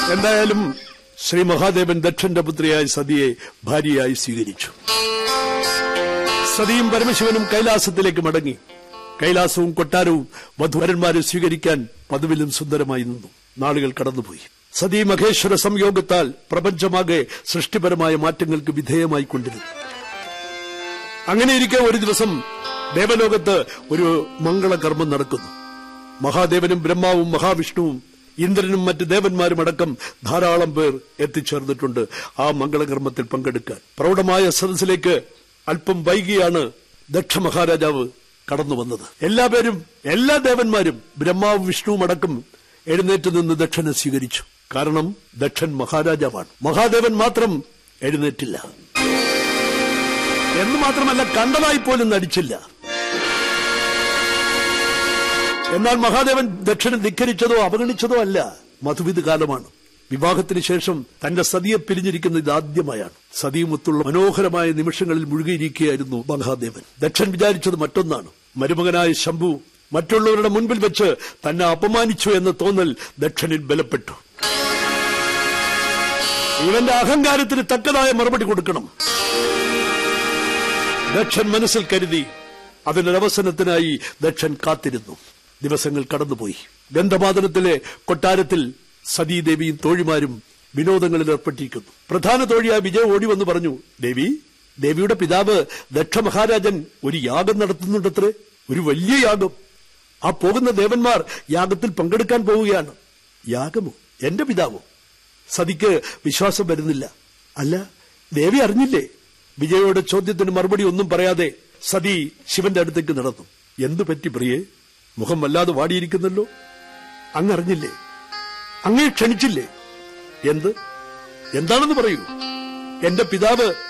എന്തായാലും ശ്രീ മഹാദേവൻ ദക്ഷന്റെ പുത്രിയായ സതിയെ ഭാര്യയായി സ്വീകരിച്ചു സതിയും പരമശിവനും കൈലാസത്തിലേക്ക് മടങ്ങി കൈലാസവും കൊട്ടാരവും വധുവരന്മാരെ സ്വീകരിക്കാൻ പതിവിലും സുന്ദരമായി നിന്നു നാളുകൾ കടന്നുപോയി സതീ മഹേശ്വര സംയോഗത്താൽ പ്രപഞ്ചമാകെ സൃഷ്ടിപരമായ മാറ്റങ്ങൾക്ക് വിധേയമായി കൊണ്ടിരുന്നു അങ്ങനെയിരിക്കെ ഒരു ദിവസം ദേവലോകത്ത് ഒരു മംഗളകർമ്മം നടക്കുന്നു മഹാദേവനും ബ്രഹ്മാവും മഹാവിഷ്ണുവും ഇന്ദ്രനും മറ്റ് ദേവന്മാരും അടക്കം ധാരാളം പേർ എത്തിച്ചേർന്നിട്ടുണ്ട് ആ മംഗളകർമ്മത്തിൽ പങ്കെടുക്കാൻ പ്രൗഢമായ സദസ്സിലേക്ക് അല്പം വൈകിയാണ് ദക്ഷ മഹാരാജാവ് കടന്നു വന്നത് എല്ലാ പേരും എല്ലാ ദേവന്മാരും ബ്രഹ്മാവും വിഷ്ണുവും അടക്കം എഴുന്നേറ്റ് നിന്ന് ദക്ഷനെ സ്വീകരിച്ചു കാരണം ദക്ഷൻ മഹാരാജാവാണ് മഹാദേവൻ മാത്രം എഴുന്നേറ്റില്ല എന്ന് മാത്രമല്ല കണ്ടതായി പോലും നടിച്ചില്ല എന്നാൽ മഹാദേവൻ ദക്ഷനെ ധിക്കരിച്ചതോ അവഗണിച്ചതോ അല്ല മധുവിധ കാലമാണ് വിവാഹത്തിന് ശേഷം തന്റെ സതിയെ പിരിഞ്ഞിരിക്കുന്നത് ഇതാദ്യമായാണ് സതിയുമൊത്തുള്ള മനോഹരമായ നിമിഷങ്ങളിൽ മുഴുകിയിരിക്കുകയായിരുന്നു മഹാദേവൻ ദക്ഷൻ വിചാരിച്ചത് മറ്റൊന്നാണ് മരുമകനായ ശംഭു മറ്റുള്ളവരുടെ മുൻപിൽ വെച്ച് തന്നെ അപമാനിച്ചു എന്ന തോന്നൽ ദക്ഷനിൽ ബലപ്പെട്ടു ഇവന്റെ അഹങ്കാരത്തിന് തക്കതായ മറുപടി കൊടുക്കണം ദക്ഷൻ മനസ്സിൽ കരുതി അതിനൊരവസരത്തിനായി ദക്ഷൻ കാത്തിരുന്നു ദിവസങ്ങൾ കടന്നുപോയി ഗന്ധമാദനത്തിലെ കൊട്ടാരത്തിൽ സതീദേവിയും തോഴിമാരും വിനോദങ്ങളിൽ ഏർപ്പെട്ടിരിക്കുന്നു പ്രധാന തോഴിയായ വിജയ ഓടി വന്ന് പറഞ്ഞു ദേവി ദേവിയുടെ പിതാവ് ദക്ഷ മഹാരാജൻ ഒരു യാഗം നടത്തുന്നുണ്ടത്രേ ഒരു വലിയ യാഗം ആ പോകുന്ന ദേവന്മാർ യാഗത്തിൽ പങ്കെടുക്കാൻ പോവുകയാണ് യാഗമോ എന്റെ പിതാവോ സതിക്ക് വിശ്വാസം വരുന്നില്ല അല്ല ദേവി അറിഞ്ഞില്ലേ വിജയയുടെ ചോദ്യത്തിന് മറുപടി ഒന്നും പറയാതെ സതി ശിവന്റെ അടുത്തേക്ക് നടന്നു എന്തു പറ്റി പ്രിയേ മുഖം വല്ലാതെ വാടിയിരിക്കുന്നല്ലോ അങ്ങറിഞ്ഞില്ലേ അങ്ങേ ക്ഷണിച്ചില്ലേ എന്ത് എന്താണെന്ന് പറയൂ എന്റെ പിതാവ്